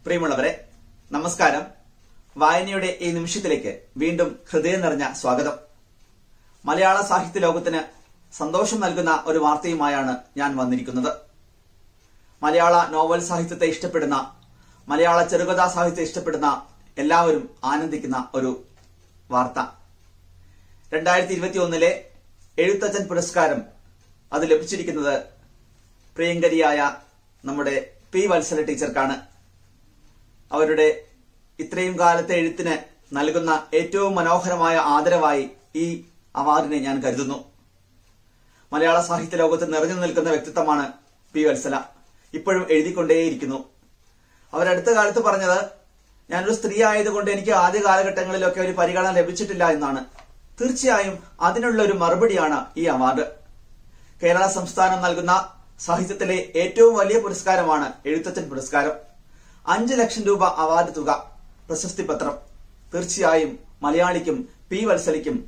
പ്രിയമുള്ളവരെ നമസ്കാരം വായനയുടെ ഈ നിമിഷത്തിലേക്ക് വീണ്ടും ഹൃദയം നിറഞ്ഞ സ്വാഗതം മലയാള സാഹിത്യ ലോകത്തിന് സന്തോഷം നൽകുന്ന ഒരു വാർത്തയുമായാണ് ഞാൻ വന്നിരിക്കുന്നത് മലയാള നോവൽ സാഹിത്യത്തെ ഇഷ്ടപ്പെടുന്ന മലയാള ചെറുകഥാ സാഹിത്യത്തെ ഇഷ്ടപ്പെടുന്ന എല്ലാവരും ആനന്ദിക്കുന്ന ഒരു വാർത്ത രണ്ടായിരത്തി ഇരുപത്തി ഒന്നിലെ എഴുത്തച്ഛൻ പുരസ്കാരം അത് ലഭിച്ചിരിക്കുന്നത് പ്രിയങ്കരിയായ നമ്മുടെ പി വത്സല ടീച്ചർക്കാണ് അവരുടെ ഇത്രയും കാലത്തെ എഴുത്തിന് നൽകുന്ന ഏറ്റവും മനോഹരമായ ആദരവായി ഈ അവാർഡിനെ ഞാൻ കരുതുന്നു മലയാള സാഹിത്യ ലോകത്ത് നിറഞ്ഞു നിൽക്കുന്ന വ്യക്തിത്വമാണ് പി വത്സല ഇപ്പോഴും എഴുതിക്കൊണ്ടേയിരിക്കുന്നു അവരടുത്ത കാലത്ത് പറഞ്ഞത് ഞാനൊരു സ്ത്രീ ആയതുകൊണ്ട് എനിക്ക് ആദ്യ കാലഘട്ടങ്ങളിലൊക്കെ ഒരു പരിഗണന ലഭിച്ചിട്ടില്ല എന്നാണ് തീർച്ചയായും അതിനുള്ള ഒരു മറുപടിയാണ് ഈ അവാർഡ് കേരള സംസ്ഥാനം നൽകുന്ന സാഹിത്യത്തിലെ ഏറ്റവും വലിയ പുരസ്കാരമാണ് എഴുത്തച്ഛൻ പുരസ്കാരം അഞ്ചു ലക്ഷം രൂപ അവാർഡ് തുക പ്രശസ്തി പത്രം തീർച്ചയായും മലയാളിക്കും പി വത്സലിക്കും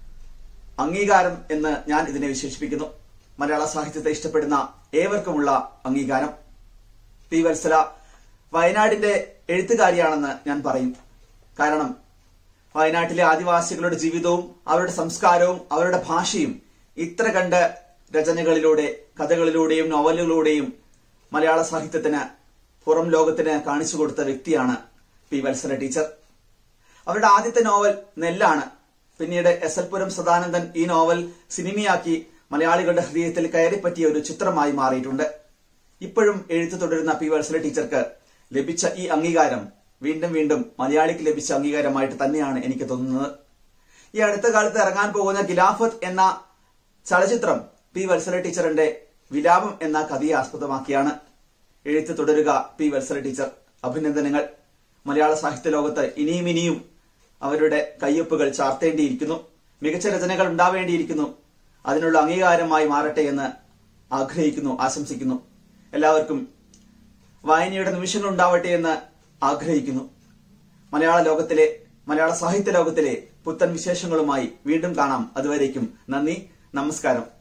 അംഗീകാരം എന്ന് ഞാൻ ഇതിനെ വിശേഷിപ്പിക്കുന്നു മലയാള സാഹിത്യത്തെ ഇഷ്ടപ്പെടുന്ന ഏവർക്കുമുള്ള അംഗീകാരം പി വത്സല വയനാടിന്റെ എഴുത്തുകാരിയാണെന്ന് ഞാൻ പറയും കാരണം വയനാട്ടിലെ ആദിവാസികളുടെ ജീവിതവും അവരുടെ സംസ്കാരവും അവരുടെ ഭാഷയും ഇത്ര കണ്ട് രചനകളിലൂടെ കഥകളിലൂടെയും നോവലുകളിലൂടെയും മലയാള സാഹിത്യത്തിന് പുറം ലോകത്തിന് കാണിച്ചു കൊടുത്ത വ്യക്തിയാണ് പി വത്സല ടീച്ചർ അവരുടെ ആദ്യത്തെ നോവൽ നെല്ലാണ് പിന്നീട് എസ് എൽ പുരം സദാനന്ദൻ ഈ നോവൽ സിനിമയാക്കി മലയാളികളുടെ ഹൃദയത്തിൽ കയറിപ്പറ്റിയ ഒരു ചിത്രമായി മാറിയിട്ടുണ്ട് ഇപ്പോഴും എഴുത്തു തുടരുന്ന പി വത്സല ടീച്ചർക്ക് ലഭിച്ച ഈ അംഗീകാരം വീണ്ടും വീണ്ടും മലയാളിക്ക് ലഭിച്ച അംഗീകാരമായിട്ട് തന്നെയാണ് എനിക്ക് തോന്നുന്നത് ഈ അടുത്ത കാലത്ത് ഇറങ്ങാൻ പോകുന്ന ഗിലാഫത്ത് എന്ന ചലച്ചിത്രം പി വത്സല ടീച്ചറിന്റെ വിലാപം എന്ന കഥയെ ആസ്പദമാക്കിയാണ് എഴുത്ത് തുടരുക പി വത്സല ടീച്ചർ അഭിനന്ദനങ്ങൾ മലയാള സാഹിത്യ ലോകത്ത് ഇനിയും ഇനിയും അവരുടെ കയ്യൊപ്പുകൾ ചാർത്തേണ്ടിയിരിക്കുന്നു മികച്ച രചനകൾ ഉണ്ടാവേണ്ടിയിരിക്കുന്നു അതിനുള്ള അംഗീകാരമായി മാറട്ടെ എന്ന് ആഗ്രഹിക്കുന്നു ആശംസിക്കുന്നു എല്ലാവർക്കും വായനയുടെ നിമിഷങ്ങൾ ഉണ്ടാവട്ടെ എന്ന് ആഗ്രഹിക്കുന്നു മലയാള ലോകത്തിലെ മലയാള സാഹിത്യ ലോകത്തിലെ പുത്തൻ വിശേഷങ്ങളുമായി വീണ്ടും കാണാം അതുവരേക്കും നന്ദി നമസ്കാരം